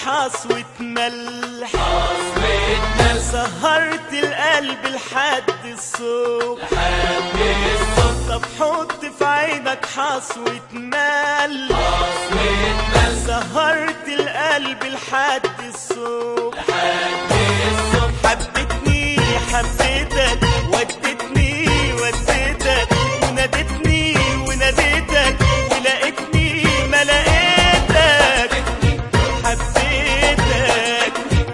حصوة ملح واتمل سهرت القلب لحد الصبح لحد الصبح طب حط في عينك حصوة ملح واتمل سهرت القلب لحد الصبح لحد الصبح حبتني حبيتك ودتني وديتك ونادتني وناديتك ولقيتني ما لقيتك حبيتك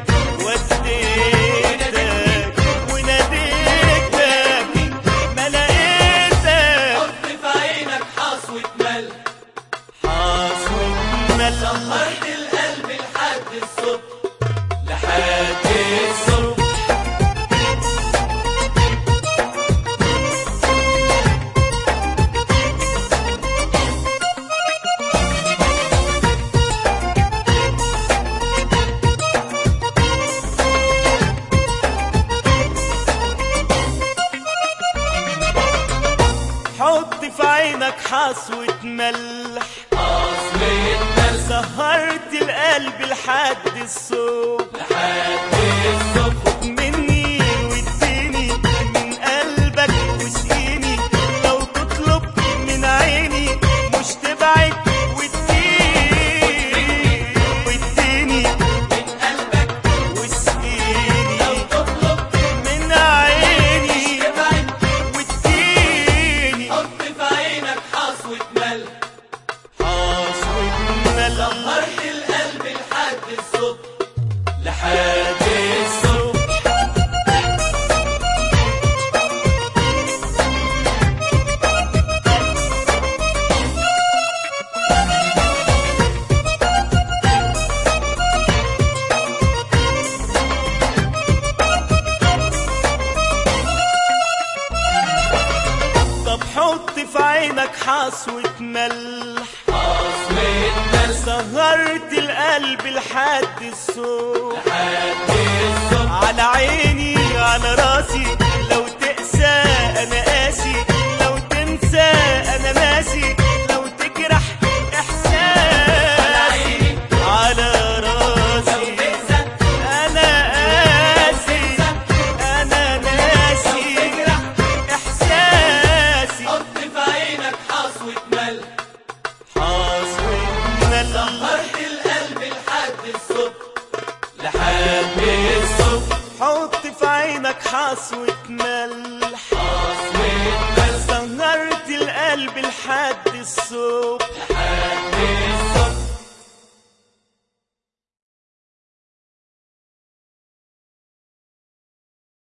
وديتك وناديتك ما لقيتك حط في عينك حصوة ملح حصوة ملح سهرت القلب لحد الصبح لحد الصبح حط في عينك حصوة ملح حصوة ملح سهرت القلب لحد الصبح لحد الصبح مني واديني من قلبك واسقيني لو تطلب من عيني مش تبعد واديني واديني من قلبك واسقيني لو تطلب من عيني ابعد واديني حط في عينك حصوة ملح حصوة ملح سهرت القلب لحد الصبح لحد الصبح طب حط في عينك حصوة ملح حصوة ملح سهرت القلب لحد الصبح لحد الصبح على عيني على راسي لو تقسى انا قاسي لو تنسى انا ناسي لو تجرح احساسي على راسي انا قاسي انا ناسي احساسي حط في عينك حصوة ملح حصوة ملح سهرت القلب لحد الصبح لحد الصبح حط في عينك حصوة ملح حصوة ملح سهرت القلب لحد الصبح لحد